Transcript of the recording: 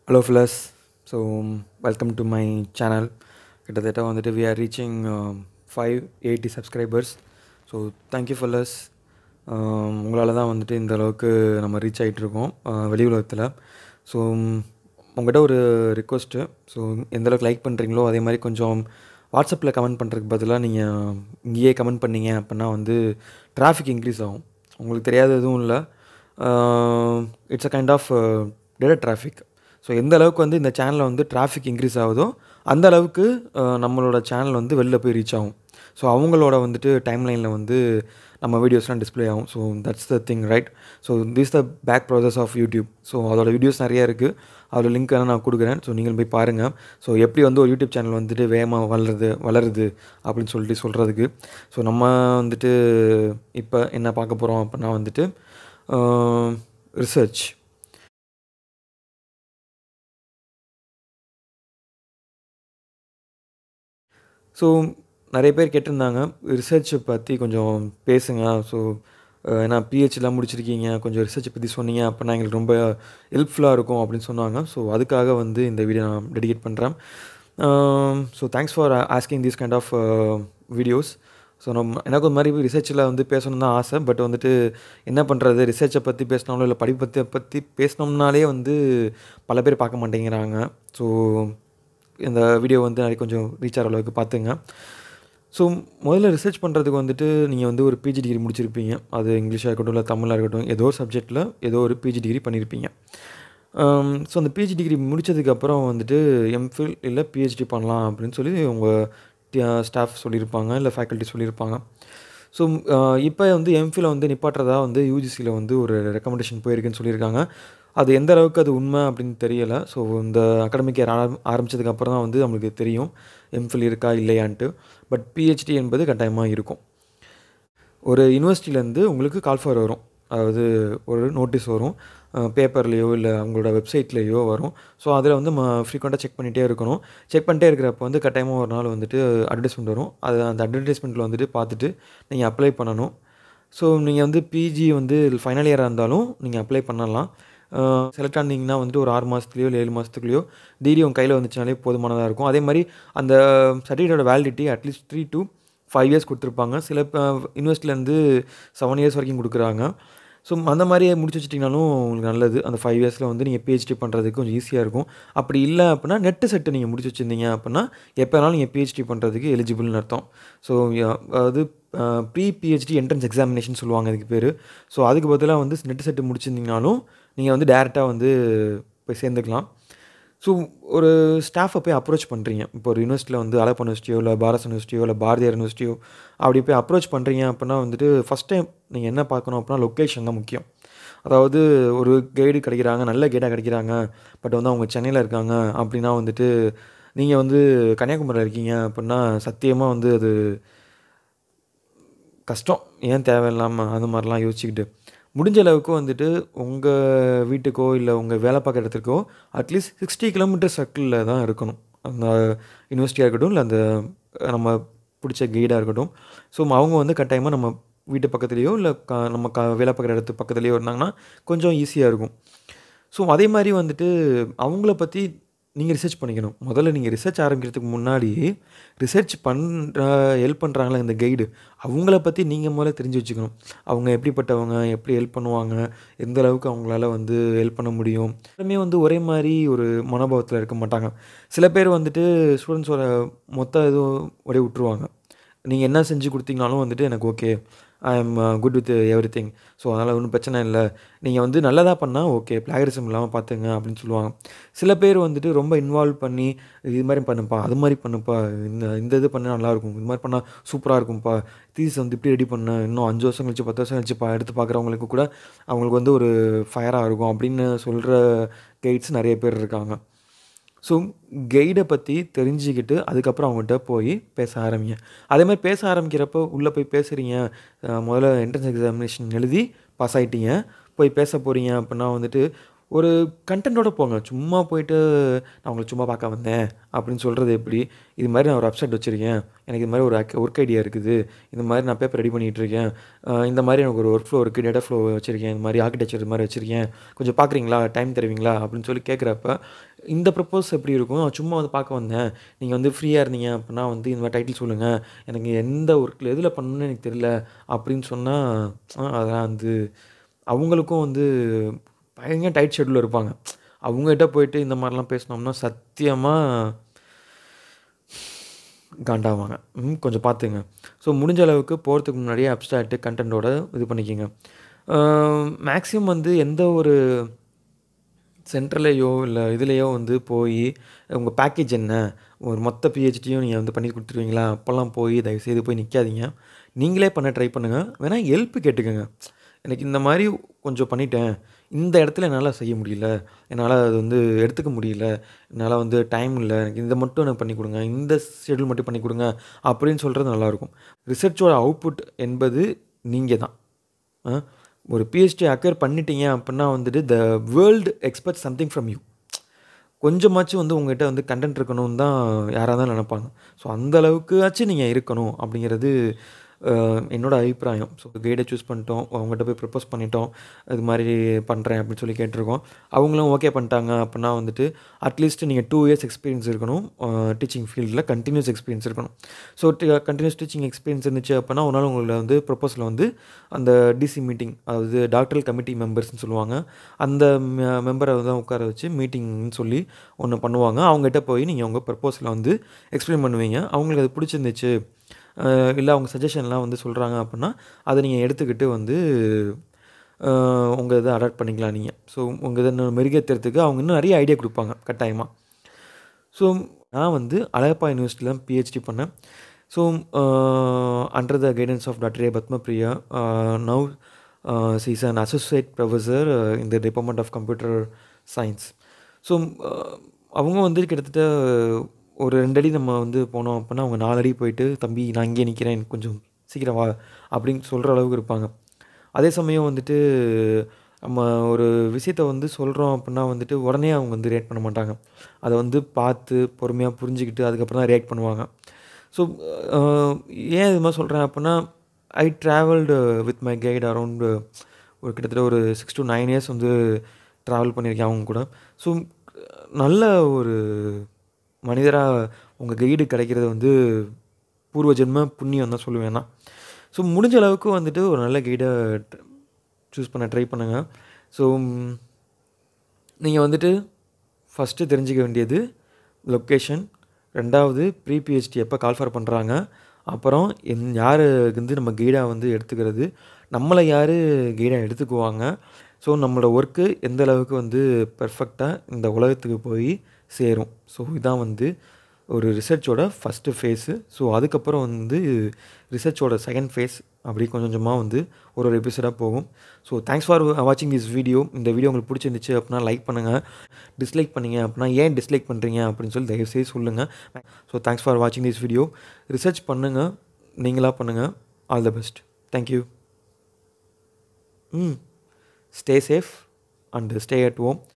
Hello fellas so welcome to my channel கிட்டத்தட்ட வந்துட்டு we are reaching five eighty subscribers so thank you fellas உங்களால் தான் வந்துட்டு இந்த அளவுக்கு நம்ம ரீச் ஆகிட்ருக்கோம் வெளி உலகத்தில் ஸோ உங்கள்கிட்ட ஒரு ரிக்வஸ்ட்டு ஸோ எந்த அளவுக்கு லைக் பண்ணுறீங்களோ அதே மாதிரி கொஞ்சம் வாட்ஸ்அப்பில் கமெண்ட் பண்ணுறதுக்கு பதிலாக நீங்கள் இங்கேயே கமெண்ட் பண்ணீங்க அப்படின்னா வந்து டிராஃபிக் இன்க்ரீஸ் ஆகும் உங்களுக்கு தெரியாத எதுவும் இல்லை it's a kind of data traffic so எந்த அளவுக்கு வந்து இந்த சேனலில் வந்து டிராஃபிக் இன்க்ரீஸ் ஆகுதோ அந்த அளவுக்கு அஹ், நம்மளோட சேனல் வந்து வெளில போய் ரீச் ஆகும் ஸோ அவங்களோட வந்துட்டு டைம்லைனில் வந்து நம்ம வீடியோஸ்லாம் டிஸ்ப்ளே ஆகும் so that's the thing right so this the back process of YouTube so அதோட வீடியோஸ் நிறையா இருக்குது அதோட லிங்க் வேணால் நான் கொடுக்குறேன் ஸோ நீங்கள் போய் பாருங்கள் ஸோ எப்படி வந்து ஒரு யூடியூப் சேனல் வந்துட்டு வேகமாக வளருது வளருது அப்படின்னு சொல்லிட்டு சொல்கிறதுக்கு ஸோ நம்ம வந்துட்டு இப்போ என்ன பார்க்க போகிறோம் அப்படின்னா வந்துட்டு ரிசர்ச் ஸோ நிறைய பேர் கேட்டிருந்தாங்க ரிசர்ச்சை பற்றி கொஞ்சம் பேசுங்க ஸோ ஏன்னா பிஹெச்லாம் முடிச்சிருக்கீங்க கொஞ்சம் ரிசர்ச்சை பற்றி சொன்னீங்க அப்படின்னா எங்களுக்கு ரொம்ப ஹெல்ப்ஃபுல்லாக இருக்கும் அப்படின்னு சொன்னாங்க ஸோ அதுக்காக வந்து இந்த வீடியோ நான் டெடிகேட் பண்ணுறேன் so thanks for asking these kind of videos so நம்ம எனக்கு ஒரு மாதிரி ரிசர்ச்சில் வந்து பேசணும்னு தான் ஆசை பட் வந்துட்டு என்ன பண்ணுறது ரிசர்ச்சை பற்றி பேசினாலும் இல்லை படிப்பு பற்றி பற்றி பேசினோம்னாலே வந்து பல பேர் பார்க்க மாட்டேங்கிறாங்க ஸோ இந்த வீடியோ வந்து நிறைய கொஞ்சம் ரீச் ஆகிற அளவுக்கு பார்த்துங்க ஸோ முதல்ல ரிசர்ச் பண்ணுறதுக்கு வந்துட்டு நீங்கள் வந்து ஒரு பிஜி டிகிரி முடிச்சிருப்பீங்க அது இங்கிலீஷாக இருக்கட்டும் இல்லை தமிழாக இருக்கட்டும் ஏதோ ஒரு சப்ஜெக்ட்டில் ஏதோ ஒரு பிஜி டிகிரி பண்ணியிருப்பீங்க ஸோ அந்த பிஜி டிகிரி முடித்ததுக்கப்புறம் வந்துட்டு எம்ஃபில் இல்லை பிஹெச்டி பண்ணலாம் அப்படின்னு சொல்லி உங்கள் ஸ்டாஃப் சொல்லியிருப்பாங்க இல்லை ஃபேக்கல்ட்டி சொல்லியிருப்பாங்க ஸோ இப்போ வந்து எம்ஃபில் வந்து நிப்பாட்டுறதா வந்து யூஜிசியில் வந்து ஒரு ரெக்கமெண்டேஷன் போயிருக்குன்னு சொல்லியிருக்காங்க அது எந்த அளவுக்கு அது உண்மை அப்படின்னு தெரியலை ஸோ இந்த அகாடமிக் இயர் ஆரம்பித்ததுக்கப்புறம் தான் வந்து நம்மளுக்கு தெரியும் எம்ஃபில் இருக்கா இல்லையான்ட்டு பட் பிஹெச்டி என்பது கட்டாயமாக இருக்கும் ஒரு யூனிவர்சிட்டியிலேருந்து உங்களுக்கு கால்ஃபர் வரும் அதாவது ஒரு நோட்டீஸ் வரும் பேப்பர்லேயோ இல்லை அவங்களோட வெப்சைட்லேயோ வரும் ஸோ அதில் வந்து ம ஃப்ரீக்வெண்ட்டாக செக் பண்ணிகிட்டே இருக்கணும் செக் பண்ணிட்டே இருக்கிறப்ப வந்து கட்டாயமாக ஒரு நாள் வந்துட்டு அட்வர்டைஸ்மெண்ட் வரும் அது அந்த அட்வர்டைஸ்மெண்ட்டில் வந்துட்டு பார்த்துட்டு நீங்கள் அப்ளை பண்ணணும் ஸோ நீங்கள் வந்து பிஜி வந்து ஃபைனல் இயராக இருந்தாலும் நீங்கள் அப்ளை பண்ணலாம் செலக்ட் ஆனீங்கன்னா வந்துட்டு ஒரு ஆறு மாதத்துலையோ இல்லை ஏழு மாதத்துக்குலையோ டிகிரி உங்கள் கையில் வந்துச்சுனாலே போதுமானதாக இருக்கும் அதே மாதிரி அந்த சர்டிஃபிகேட்டோட validity at least three to five years கொடுத்துருப்பாங்க சில யூனிவர்சிட்டிலேருந்து செவன் இயர்ஸ் வரைக்கும் கொடுக்குறாங்க ஸோ அந்த மாதிரியே முடிச்சு வச்சிட்டிங்கனாலும் உங்களுக்கு நல்லது அந்த ஃபைவ் இயர்ஸில் வந்து நீங்கள் பிஹெச்டி பண்ணுறதுக்கு கொஞ்சம் ஈஸியாக இருக்கும் அப்படி இல்லை அப்படின்னா நெட்டு செட்டு நீங்கள் முடிச்சு வச்சுருந்தீங்க அப்படின்னா எப்போ வேணாலும் நீங்கள் பிஹெச்டி பண்ணுறதுக்கு எலிஜிபிள்னு அர்த்தம் ஸோ அதாவது ப்ரீ பிஹெச்டி என்ட்ரன்ஸ் எக்ஸாமினேஷன் சொல்லுவாங்க அதுக்கு பேர் ஸோ அதுக்கு பதிலாக வந்து நெட்டு செட்டு முடிச்சிருந்தீங்கனாலும் நீங்கள் வந்து டேரெக்டாக வந்து போய் சேர்ந்துக்கலாம் ஸோ ஒரு ஸ்டாஃபை போய் அப்ரோச் பண்ணுறீங்க இப்போ ஒரு யூனிவர்சிட்டியில் வந்து அழகப்பா யூனிவர்சிட்டியோ இல்லை பாரத் யூனிவர்சிட்டியோ இல்லை பாரதியார் யூனிவர்சிட்டியோ அப்படி போய் அப்ரோச் பண்ணுறீங்க அப்படின்னா வந்துட்டு ஃபஸ்ட் டைம் நீங்கள் என்ன பார்க்கணும் அப்படின்னா லொக்கேஷன் தான் முக்கியம் அதாவது ஒரு கைடு கிடைக்கிறாங்க நல்ல கைடாக கிடைக்கிறாங்க பட் வந்து அவங்க சென்னையில் இருக்காங்க அப்படின்னா வந்துட்டு நீங்கள் வந்து கன்னியாகுமரியில் இருக்கீங்க அப்படின்னா சத்தியமாக வந்து அது கஷ்டம் ஏன் தேவையில்லாமல் அந்த மாதிரிலாம் யோசிச்சுக்கிட்டு முடிஞ்ச அளவுக்கு வந்துட்டு உங்கள் வீட்டுக்கோ இல்லை உங்கள் வேலை பார்க்குற இடத்துக்கோ அட்லீஸ்ட் சிக்ஸ்டி கிலோமீட்டர் சர்க்கிளில் தான் இருக்கணும் அந்த யூனிவர்சிட்டியாக இருக்கட்டும் இல்லை அந்த நம்ம பிடிச்ச கைடாக இருக்கட்டும் ஸோ அவங்க வந்து கட்டாயமாக நம்ம வீட்டு பக்கத்துலேயோ இல்லை க நம்ம க வேலை பார்க்குற இடத்து பக்கத்துலேயோ இருந்தாங்கன்னா கொஞ்சம் ஈஸியாக இருக்கும் ஸோ அதே மாதிரி வந்துட்டு அவங்கள பற்றி நீங்கள் ரிசர்ச் பண்ணிக்கணும் முதல்ல நீங்கள் ரிசர்ச் ஆரம்பிக்கிறதுக்கு முன்னாடி ரிசர்ச் பண்ணுற ஹெல்ப் பண்ணுறாங்களே இந்த கைடு அவங்கள பற்றி நீங்கள் முதல்ல தெரிஞ்சு வச்சுக்கணும் அவங்க எப்படிப்பட்டவங்க எப்படி ஹெல்ப் பண்ணுவாங்க எந்த அளவுக்கு அவங்களால வந்து ஹெல்ப் பண்ண முடியும் எல்லாருமே வந்து ஒரே மாதிரி ஒரு மனோபாவத்தில் இருக்க மாட்டாங்க சில பேர் வந்துட்டு ஸ்டூடெண்ட்ஸோட மொத்த இதுவும் ஒரே விட்டுருவாங்க நீங்கள் என்ன செஞ்சு கொடுத்தீங்கனாலும் வந்துட்டு எனக்கு okay I am good with everything so அதனால் ஒன்றும் பிரச்சனை இல்லை நீங்கள் வந்து நல்லதாக பண்ணால் ஓகே பிளாகரிசம் இல்லாமல் பார்த்துங்க அப்படின்னு சொல்லுவாங்க சில பேர் வந்துட்டு ரொம்ப இன்வால்வ் பண்ணி இது மாதிரி பண்ணுப்பா அது மாதிரி பண்ணுப்பா இந்த இந்த இது பண்ணால் நல்லாயிருக்கும் இது மாதிரி பண்ணால் சூப்பராக இருக்கும்ப்பா தீஸ் வந்து இப்படி ரெடி பண்ண இன்னும் அஞ்சு வருஷம் கழிச்சு பத்து வருஷம் கழிச்சு பா எடுத்து பார்க்குறவங்களுக்கு கூட அவங்களுக்கு வந்து ஒரு ஃபயராக இருக்கும் அப்படின்னு சொல்கிற கைட்ஸ் நிறைய பேர் இருக்காங்க ஸோ கைடை பற்றி தெரிஞ்சுக்கிட்டு அதுக்கப்புறம் அவங்ககிட்ட போய் பேச ஆரம்பிங்க அதே மாதிரி பேச ஆரம்பிக்கிறப்போ உள்ளே போய் பேசுகிறீங்க முதல்ல என்ட்ரன்ஸ் எக்ஸாமினேஷன் எழுதி பாஸ் ஆகிட்டீங்க போய் பேச போகிறீங்க அப்படின்னா வந்துட்டு ஒரு கன்டென்ட்டோட போங்க சும்மா போயிட்டு நான் உங்களை சும்மா பார்க்க வந்தேன் அப்படின்னு சொல்கிறது எப்படி இது மாதிரி நான் ஒரு வெப்சைட் வச்சுருக்கேன் எனக்கு இது மாதிரி ஒரு ஒர்க் ஐடியா இருக்குது இந்த மாதிரி நான் பேப்பர் ரெடி பண்ணிகிட்டு இருக்கேன் அஹ் இந்த மாதிரி எனக்கு ஒரு ஒர்க் ஃப்ளோ இருக்குது டேட்டா ஃப்ளோ வச்சுருக்கேன் இந்த மாதிரி ஆர்கிடெக்சர் இது மாதிரி வச்சுருக்கேன் கொஞ்சம் பார்க்குறீங்களா டைம் தருவீங்களா அப்படின்னு சொல்லி கேட்குறப்ப இந்த ப்ரப்போஸ் எப்படி இருக்கும் நான் சும்மா வந்து பார்க்க வந்தேன் நீங்கள் வந்து ஃப்ரீயாக இருந்தீங்க அப்படின்னா வந்து இந்த மாதிரி டைட்டில் சொல்லுங்கள் எனக்கு எந்த ஒர்க்கில் எதில் பண்ணணும்னு எனக்கு தெரியல அப்படின்னு சொன்னால் அதெல்லாம் வந்து அவங்களுக்கும் வந்து பயங்கர டைட் ஷெட்யூல் இருப்பாங்க அவங்ககிட்ட போயிட்டு இந்த மாதிரிலாம் பேசினோம்னா சத்தியமாக காண்டாவாங்க ம் கொஞ்சம் பார்த்துங்க ஸோ முடிஞ்ச அளவுக்கு போகிறதுக்கு முன்னாடியே அப்ஸ்ட்ராக்ட்டு கண்டென்ட்டோட இது பண்ணிக்கோங்க மேக்ஸிமம் வந்து எந்த ஒரு சென்டர்லேயோ இல்லை இதுலேயோ வந்து போய் உங்கள் பேக்கேஜ் என்ன ஒரு மொத்த பிஹெச்டியும் நீங்கள் வந்து பண்ணி கொடுத்துருவீங்களா அப்போல்லாம் போய் தயவுசெய்து போய் நிற்காதீங்க நீங்களே பண்ண ட்ரை பண்ணுங்கள் வேணால் ஹெல்ப் கேட்டுக்கோங்க எனக்கு இந்த மாதிரி கொஞ்சம் பண்ணிட்டேன் இந்த இடத்துல என்னால் செய்ய முடியல என்னால் அது வந்து எடுத்துக்க முடியல என்னால் வந்து டைம் இல்லை எனக்கு இதை மட்டும் எனக்கு பண்ணி கொடுங்க இந்த ஷெடியூல் மட்டும் பண்ணி கொடுங்க அப்படின்னு சொல்கிறது நல்லாயிருக்கும் ரிசர்ச்சோட அவுட்புட் என்பது நீங்கள் தான் ஆ? ஒரு பிஹெச்டி அக்யர் பண்ணிட்டீங்க அப்படின்னா வந்துட்டு the world expect something from you கொஞ்சமாச்சும் வந்து உங்ககிட்ட வந்து கண்டென்ட் இருக்கணும்னு தான் யாராக தான் நினைப்பாங்க ஸோ அந்த அளவுக்காச்சும் நீங்கள் இருக்கணும் அப்படிங்கிறது அஹ், என்னோட அபிப்பிராயம் ஸோ கைடை சூஸ் பண்ணிட்டோம் அவங்ககிட்ட போய் ப்ரப்போஸ் பண்ணிட்டோம் இது மாதிரி பண்ணுறேன் அப்படின்னு சொல்லி கேட்டிருக்கோம் அவங்களும் ஓகே பண்ணிட்டாங்க அப்படின்னா வந்துட்டு அட்லீஸ்ட் நீங்கள் டூ இயர்ஸ் எக்ஸ்பீரியன்ஸ் இருக்கணும் டீச்சிங் ஃபீல்டில் கண்டினியூஸ் எக்ஸ்பீரியன்ஸ் இருக்கணும் ஸோ கண்டினியூஸ் டீச்சிங் எக்ஸ்பீரியன்ஸ் இருந்துச்சு அப்படின்னா ஒரு நாள் உங்களை வந்து ப்ரப்போஸில் வந்து அந்த டிசி மீட்டிங் அதாவது டாக்டரல் கமிட்டி மெம்பர்ஸ்னு சொல்லுவாங்க அந்த மெம்பரை தான் உட்கார வச்சு மீட்டிங்னு சொல்லி ஒன்று பண்ணுவாங்க அவங்ககிட்ட போய் நீங்கள் உங்கள் ப்ரப்போஸில் வந்து எக்ஸ்பிளைன் பண்ணுவீங்க அவங்களுக்கு அது பிடிச்சிருந்துச்சு இல்லை அவங்க சஜஷன்லாம் வந்து சொல்கிறாங்க அப்படின்னா அதை நீங்கள் எடுத்துக்கிட்டு வந்து உங்கள் இதை அடாப்ட் பண்ணிக்கலாம் நீங்கள் ஸோ உங்கள் இதை இன்னும் மெருகேற்றுறதுக்கு அவங்க இன்னும் நிறைய ஐடியா கொடுப்பாங்க கட்டாயமாக ஸோ நான் வந்து அழகப்பா யூனிவர்சிட்டியில் தான் பிஹெச்டி பண்ணேன் so under the guidance of doctor A Padmapriya now she's an associate professor இந்த department of computer science so அவங்க வந்து கிட்டத்தட்ட ஒரு ரெண்டடி நம்ம வந்து போனோம் அப்படின்னா அவங்க நாலடி போயிட்டு தம்பி நான் இங்கே நிற்கிறேன் எனக்கு கொஞ்சம் சீக்கிரம் வா அப்படின்னு சொல்கிற அளவுக்கு இருப்பாங்க அதே சமயம் வந்துட்டு நம்ம ஒரு விஷயத்த வந்து சொல்கிறோம் அப்படின்னா வந்துட்டு உடனே அவங்க வந்து ரியாக்ட் பண்ண மாட்டாங்க அதை வந்து பார்த்து பொறுமையாக புரிஞ்சுக்கிட்டு அதுக்கப்புறம் தான் ரியாக்ட் பண்ணுவாங்க ஸோ ஏன் இது மாதிரி சொல்கிறேன் அப்படின்னா I travelled with my guide around ஒரு கிட்டத்தட்ட ஒரு சிக்ஸ் to நைன் இயர்ஸ் வந்து ட்ராவல் பண்ணியிருக்கேன் அவங்க கூட ஸோ நல்ல ஒரு மனிதராக உங்கள் கைடு கிடைக்கிறது வந்து பூர்வ ஜென்ம புண்ணியம் தான் சொல்லுவேன் நான் ஸோ முடிஞ்ச அளவுக்கு வந்துட்டு ஒரு நல்ல கைடை சூஸ் பண்ண ட்ரை பண்ணுங்கள் ஸோ நீங்கள் வந்துட்டு ஃபஸ்ட்டு தெரிஞ்சுக்க வேண்டியது லொக்கேஷன் ரெண்டாவது ப்ரீ பிஹெச்டி எப்போ கால்ஃபர் பண்ணுறாங்க அப்புறம் என் யார் வந்து நம்ம கைடாக வந்து எடுத்துக்கிறது நம்மளை யார் கைடாக எடுத்துக்குவாங்க ஸோ நம்மளோட ஒர்க்கு எந்த அளவுக்கு வந்து பெர்ஃபெக்டாக இந்த உலகத்துக்கு போய் சேரும் ஸோ இதான் வந்து ஒரு ரிசர்ச்சோட ஃபஸ்ட்டு ஃபேஸு ஸோ அதுக்கப்புறம் வந்து ரிசர்ச்சோட செகண்ட் ஃபேஸ் அப்படி கொஞ்சம் கொஞ்சமாக வந்து ஒரு ஒரு எபிசோடாக போகும் ஸோ தேங்க்ஸ் ஃபார் வாட்சிங் திஸ் வீடியோ இந்த வீடியோ உங்களுக்கு பிடிச்சிருந்துச்சு அப்படின்னா லைக் பண்ணுங்கள் டிஸ்லைக் பண்ணீங்க அப்படின்னா ஏன் டிஸ்லைக் பண்ணுறீங்க அப்படின்னு சொல்லி தயவுசெய்து சொல்லுங்கள் ஸோ தேங்க்ஸ் ஃபார் வாட்சிங் திஸ் வீடியோ ரிசர்ச் பண்ணுங்கள் நீங்களாக பண்ணுங்கள் all the best thank you hmm stay safe and stay at home